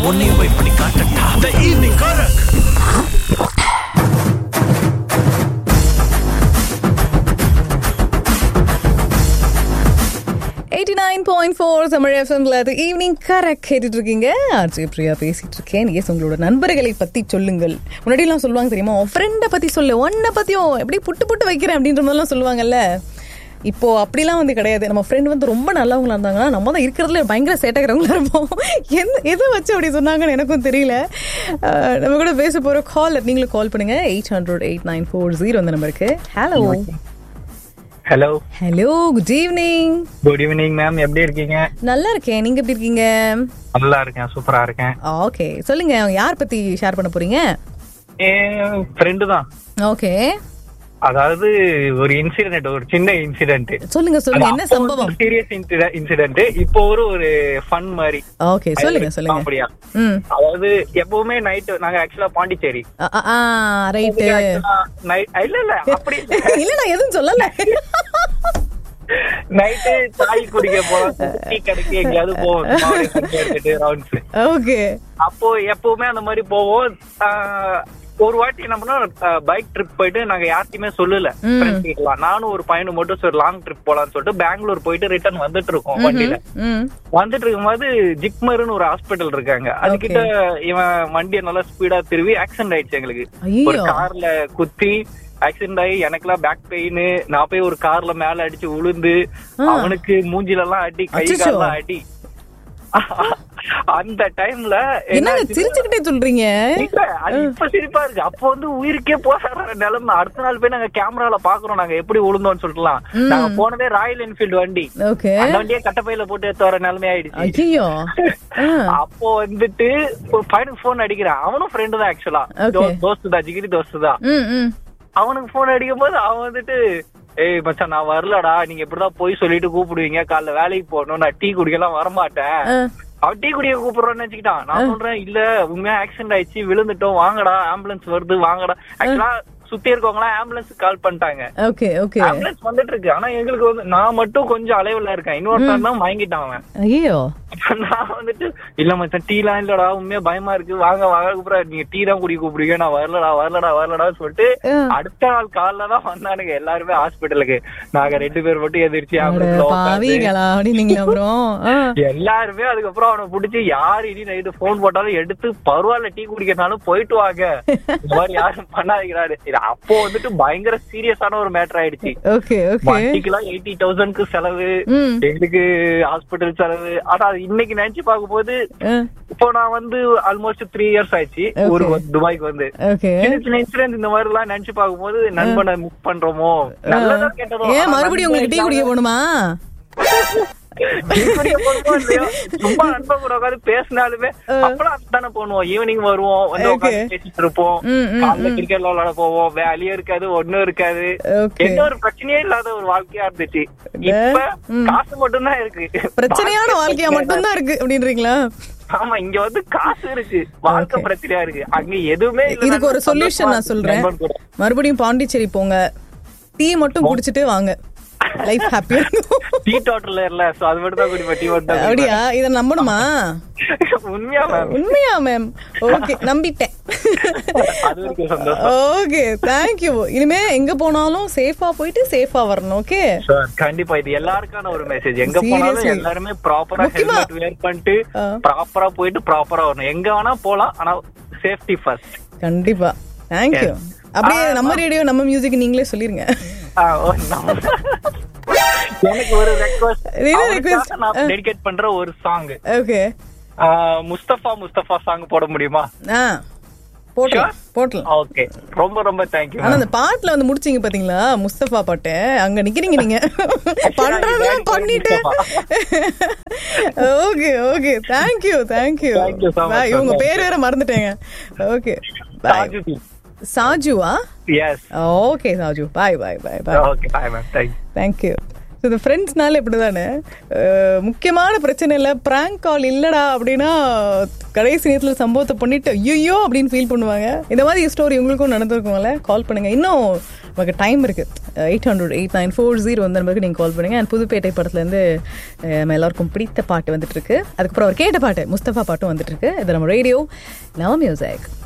உன்னையும் போய் பண்ணி காட்டட்டா த ஈவினிங் கரக் eighty nine point four Tamil எஃப்எம்ல அது ஈவினிங் கரெக்ட் கேட்டுட்டு இருக்கீங்க ஆர்ஜே பிரியா பேசிட்டு இருக்கேன் எஸ் உங்களோட நண்பர்களை பத்தி சொல்லுங்கள் முன்னாடிலாம் சொல்லுவாங்க தெரியுமா உன் ஃப்ரெண்டை பத்தி சொல்லு உன்னை பத்தியும் எப்படி புட்டு புட்டு வைக்கிறேன் அப்படின்ற மாதிரிலாம் சொல்லுவாங்கல்ல இப்போ அப்படிலாம் வந்து கிடையாது நம்ம ஃப்ரெண்ட் வந்து ரொம்ப நல்லவங்களா இருந்தாங்கன்னா நம்ம தான் இருக்கிறதுல பயங்கர சேட்டக்கிறவங்களா இருப்போம் எந்த எதை வச்சு அப்படி சொன்னாங்கன்னு எனக்கும் தெரியல அஹ், நம்ம கூட பேச போற கால் நீங்களும் கால் பண்ணுங்க eight hundred eight nine four zero அந்த நம்பருக்கு hello hello hello good evening good evening ma'am எப்படி இருக்கீங்க நல்லா இருக்கேன் நீங்க எப்படி இருக்கீங்க நல்லா இருக்கேன் சூப்பரா இருக்கேன் ஓகே சொல்லுங்க யார் பத்தி ஷேர் பண்ண போறீங்க என் ஃப்ரெண்டு தான் ஓகே அதாவது ஒரு இன்சிடென்ட் ஒரு சின்ன இன்சிடென்ட் சொல்லுங்க சொல்லுங்க என்ன சம்பவம் சீரியஸ் இன்சிடென்ட் இப்போ ஒரு ஒரு ஃபன் மாதிரி ஓகே சொல்லுங்க சொல்லுங்க அப்படியா ம் அதாவது எப்பவுமே நைட் நாங்க ஆக்சுவலா பாண்டிச்சேரி ரைட்டு நைட் இல்ல இல்ல அப்படி இல்ல நான் எதுவும் சொல்லல நைட்டு சாய் குடிக்க போவோம் டீ கடைக்கு எங்கேயாவது போவோம் சும்மா அப்படியே சுத்தி எடுத்துட்டு ரவுண்ட்ஸ் ஓகே அப்போ எப்பவுமே அந்த மாதிரி போவோம் ஆஹ், ஒரு வாட்டி என்ன பண்ணோம் பைக் ட்ரிப் போயிட்டு நாங்க யார்ட்டையுமே சொல்லல ஃப்ரெண்ட்ஸ் கிட்டலாம் நானும் ஒரு பையனும் மட்டும் சரி லாங் ட்ரிப் போலாம்னு சொல்லிட்டு பெங்களூர் போயிட்டு ரிட்டர்ன் வந்துட்டு இருக்கோம் வண்டியில ம் வந்துட்டு இருக்கும்போது ஜிக்மர்னு ஒரு ஹாஸ்பிட்டல் இருக்காங்க அதுகிட்ட இவன் வண்டியை நல்லா ஸ்பீடா திருவி ஆக்சிடென்ட் ஆயிடுச்சு எங்களுக்கு ஐயோ. ஒரு கார்ல குத்தி ஆக்சிடென்ட் ஆகி எனக்கெல்லாம் பேக் பெயின் நான் போய் ஒரு கார்ல மேல அடிச்சு விழுந்து அவனுக்கு மூஞ்சில எல்லாம் அடி கை அச்சச்சோ. கால்லாம் அடி அந்த டைம்ல என்னங்க சிரிச்சுக்கிட்டே சொல்றீங்க இல்ல, அது இப்ப சிரிப்பா இருக்கு அப்ப வந்து உயிருக்கே போற நிலைமை அடுத்த நாள் போய் நாங்க கேமரால பாக்குறோம் நாங்க எப்படி விழுந்தோம்னு சொல்லிட்டுலாம் நாங்க போனதே ராயல் என்ஃபீல்டு வண்டி ஓகே அந்த வண்டியே கட்டப்பையில போட்டு எடுத்து வர நிலைமை ஆயிடுச்சு ஐயோ அப்போ வந்துட்டு ஒரு பையனுக்கு போன் அடிக்கிறான் அவனும் ஃப்ரெண்டு தான் ஆக்சுவலா Okay. தோஸ்து தான் ஜிகிரி தோஸ்து தான் ம் ம் அவனுக்கு போன் அடிக்கும் போது அவன் வந்துட்டு ஏய் மச்சான் நான் வரலடா நீங்க இப்படிதான் போய் சொல்லிட்டு கூப்பிடுவீங்க காலைல வேலைக்கு போகணும் நான் டீ குடிக்கலாம் வரமாட்டேன் ஆ. அவன் டீ குடிக்க கூப்பிடுறான்னு நினைச்சுக்கிட்டான் நான் சொல்றேன் இல்ல உண்மையா ஆக்சிடென்ட் ஆயிடுச்சு விழுந்துட்டோம் வாங்கடா ஆம்புலன்ஸ் வருது வாங்கடா ஆக்சுவலா சுத்தி இருக்கவங்க ஆம்புலன்ஸ் கால் பண்ணிட்டாங்க ஓகே ஓகே ஆம்புலன்ஸ் வந்துட்டு இருக்கு ஆனா எங்களுக்கு வந்து நான் மட்டும் கொஞ்சம் அலைவுல இருக்கேன் இன்னொருத்தன் தான் வாங்கிட்டான் அவன் ஐயோ அப்ப நான் வந்துட்டு இல்ல மச்சான் டீ எல்லாம் இல்லடா உண்மையா பயமா இருக்கு வாங்க வாங்க கூப்பிடா நீங்க டீ தான் குடி கூப்பிடுங்க நான் வரலடா வரலடா வரலடா சொல்லிட்டு ஆ. அடுத்த நாள் காலைல தான் வந்தானுங்க எல்லாருமே ஹாஸ்பிட்டலுக்கு நாங்க ரெண்டு பேர் மட்டும் எதிர்த்து அட, ambulance ல உட்கார்ந்து பாவிங்களா அப்படின்னீங்க அப்புறம் ஆ. எல்லாருமே அதுக்கப்புறம் அவனை புடிச்சு யாரு இனி நைட்டு போன் போட்டாலும் எடுத்து பரவாயில்ல டீ குடிக்கிறனாலும் போயிட்டு வாங்க இந்த மாதிரி யாரும் பண்ணாதீங்கிறாரு இது அப்போ வந்துட்டு பயங்கர சீரியஸான ஒரு மேட்டர் ஆயிடுச்சு ஓகே ஓகே வண்டிக்கெல்லாம் எயிட்டி தௌசண்ட்க்கு செலவு ம் எங்களுக்கு ஹாஸ்பிட்டல் செலவு ஆனா அது இன்னைக்கு நினைச்சு பார்க்கும்போது ஆ, இப்போ நான் வந்து ஆல்மோஸ்ட் த்ரீ இயர்ஸ் ஆயிடுச்சு Okay. ஊருக்கு வந்து துபாய்க்கு வந்து ஓகே சின்ன சின்ன இன்சிடென்ட் இந்த மாதிரி எல்லாம் நினைச்சு பார்க்கும்போது நண்பனை மிஸ் பண்றோமோ நல்லதா கேட்டதோ ஏன் மறுபடியும் உங்களுக்கு டீ குடிக்க போகணுமா டீ குடிக்க போகணுமோ இல்லையோ சும்மா நண்பன் கூட உட்காந்து பேசினாலுமே அப்பலாம் அதுதானே பண்ணுவோம் ஈவினிங் வருவோம் வந்து Okay. உட்காந்து பேசிட்டு இருப்போம் ம், ம், காலைல கிரிக்கெட் விளையாட போவோம் வேலையும் இருக்காது ஒண்ணும் இருக்காது ஓகே எந்த ஒரு பிரச்சனையே இல்லாத ஒரு வாழ்க்கையா இருந்துச்சு இப்ப காசு மட்டும் தான் இருக்கு பிரச்சனையான வாழ்க்கையா மட்டும்தான் இருக்கு அப்படின்றீங்களா ஆமா இங்க வந்து காசு இருக்கு வாழ்க்கை Okay. பிரச்சனையா இருக்கு அங்க எதுவுமே இல்ல இதுக்கு ஒரு சொல்யூஷன் நான் சொல்றேன் நண்பன் கூட. மறுபடியும் பாண்டிச்சேரி போங்க டீ மட்டும் குடிச்சிட்டு வாங்க லைஃப் ஹாப்பியா இருக்கும் டீ டோட்டல்ல இல்ல சோ அது மட்டும் தான் குடிப்பேன் டீ மட்டும் தான் அப்படியா இத நம்பணுமா குடிப்பேன். உண்மையா மேம் உண்மையா மேம் ஓகே நம்பிட்டேன் அது வரைக்கும் சந்தோஷம் ஓகே தேங்க்யூ இனிமே எங்க போனாலும் சேஃபா போயிட்டு சேஃபா வரணும் ஓகே Sure, கண்டிப்பா இது எல்லாருக்கான ஒரு மெசேஜ் எங்க போனாலும் Seriously. எல்லாருமே ப்ராப்பரா முக்கியமா- ஹெல்மெட் வேர் பண்ணிட்டு ஆ. ப்ராப்பரா போயிட்டு ப்ராப்பரா வரணும் எங்க வேணா போலாம் ஆனா சேஃப்டி ஃபர்ஸ்ட் கண்டிப்பா தேங்க்யூ Yes. அப்படியே ஆ, நம்ம ரேடியோ நம்ம மியூசிக் நீங்களே சொல்லிருங்க எனக்கு ஒரு ரெக்வஸ்ட் என்ன request? நான் டெடிகேட் பண்ற ஒரு song okay Mustafa Mustafa song போட முடியுமா ஆ போட்டலாம் போட்டலாம் ஓகே ரொம்ப ரொம்ப தேங்க்யூ ஆனா அந்த பாட்டுல வந்து முடிச்சீங்க பாத்தீங்களா முஸ்தபா பாட்டு அங்க நிக்கிறீங்க நீங்க பண்றதெல்லாம் பண்ணிட்டு okay okay thank you thank you Thank you so much, bye sir. உங்க பேர் வேற மறந்துட்டேங்க ஓகே பாய் சாஜுவா yes okay Saju bye bye bye bye okay bye ma'am thank you thank you இந்த ஃப்ரெண்ட்ஸ்னால இப்படிதானே அஹ், முக்கியமான பிரச்சனை இல்லை ப்ராங்க் கால் இல்லடா அப்படின்னா கடைசி நேரத்தில் சம்பவத்தை பண்ணிட்டு ஐயோ அப்படின்னு ஃபீல் பண்ணுவாங்க இந்த மாதிரி ஸ்டோரி உங்களுக்கும் நடந்திருக்கும்ல கால் பண்ணுங்க இன்னும் நமக்கு டைம் இருக்கு eight hundred eight nine four zero அந்த நம்பருக்கு நீங்கள் கால் பண்ணுங்க அண்ட் புதுப்பேட்டை படத்துலேருந்து அஹ், நம்ம எல்லாருக்கும் பிடித்த பாட்டு வந்துட்டு இருக்கு அதுக்கப்புறம் அவர் கேட்ட பாட்டு முஸ்தபா பாட்டும் வந்துட்டு இருக்கு இது நம்ம ரேடியோ நவ மியூசிக்